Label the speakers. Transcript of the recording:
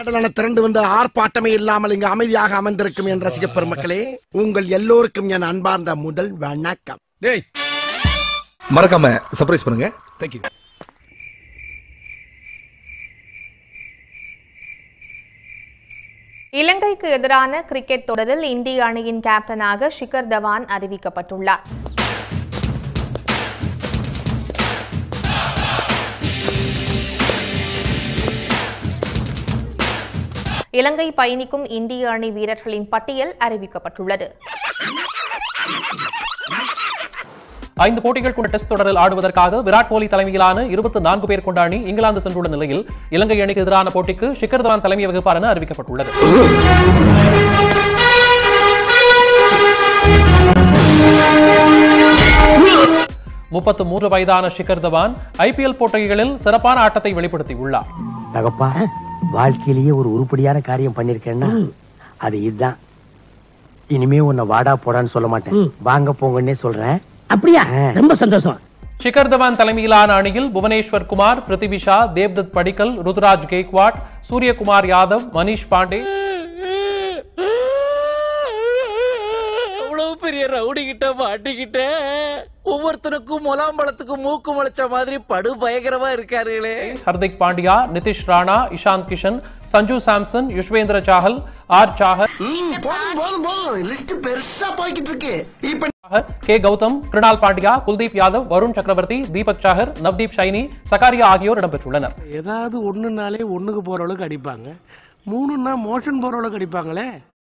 Speaker 1: கடலென திரண்டு வந்து ஆர்ப்பாட்டமே இல்லாமல் இங்கு அமைதியாக அமர்ந்திருக்கும் என் ரசிக பெருமக்களே உங்கள் எல்லோருக்கும் என் அன்பார்ந்த முதல் வணக்கம்
Speaker 2: டேய் மறக்காம சர்ப்ரைஸ் பண்ணுங்க தேங்க்யூ
Speaker 3: இலங்கைக்கு எதிரான கிரிக்கெட் தொடரில் இந்திய அணியின் கேப்டனாக ஷிகர் தவான் அறிவிக்கப்பட்டுள்ளார் இலங்கை பயணிக்கும் இந்திய அணி வீரர்களின் பட்டியல் அறிவிக்கப்பட்டுள்ளது
Speaker 4: ஐந்து போட்டிகள் கொண்ட டெஸ்ட் தொடரில் ஆடுவதற்காக விராட் கோலி தலைமையிலான இருபத்தி நான்கு பேர் கொண்ட அணி இங்கிலாந்து சென்றுள்ள நிலையில் இலங்கை அணிக்கு எதிரான போட்டிக்கு ஷிகர் தவான் தலைமை வகிப்பார் என அறிவிக்கப்பட்டுள்ளது முப்பத்து மூன்று வயதான ஷிகர் தவான் ஐபிஎல் போட்டிகளில் சிறப்பான ஆட்டத்தை வெளிப்படுத்தியுள்ளார்
Speaker 5: தகப்பா வாழ்க்கையிலேயே ஒரு உருப்படியான காரியம் பண்ணிருக்கேன்னா அது இதுதான் இனிமே உன்னை வாடா போடான்னு சொல்ல மாட்டேன் வாங்க போங்கன்னே சொல்றேன்
Speaker 6: அப்படியா ரொம்ப சந்தோஷம்
Speaker 4: ஷிகர் தவான் தலைமையிலான அணியில் புவனேஸ்வர் குமார் பிருத்திவிஷா தேவ்தத் படிக்கல் ருத்ராஜ் கெய்க்வாட் சூரியகுமார் யாதவ் மனிஷ் பாண்டே
Speaker 7: அவ்வளவு பெரிய ரவுடி கிட்ட மாட்டிக்கிட்டேன் ஒவ்வொருத்தனுக்கும் முலாம்பழத்துக்கும் மூக்கு முளைச்ச மாதிரி படு பயங்கரமா இருக்காருங்களே
Speaker 4: ஹர்திக் பாண்டியா நிதிஷ் ராணா இஷாந்த் கிஷன் சஞ்சு சாம்சன் யுஷ்வேந்திர சாஹல் ஆர் சாஹர்
Speaker 1: போதும் போதும் போதும் லிஸ்ட் பெருசா போய்கிட்டு இருக்கு இப்ப
Speaker 4: சாஹர், கே கௌதம் கிருணால் பாண்டியா குல்தீப் யாதவ் வருண் சக்கரவர்த்தி தீபக் சாஹர் நவ்தீப் ஷைனி சகாரியா ஆகியோர் இடம்பெற்றுள்ளனர்
Speaker 6: ஏதாவது ஒண்ணுனாலே ஒண்ணுக்கு போற அளவுக்கு அடிப்பாங்க மூணுன்னா மோஷன் போற அளவுக்கு அடிப்பாங்களே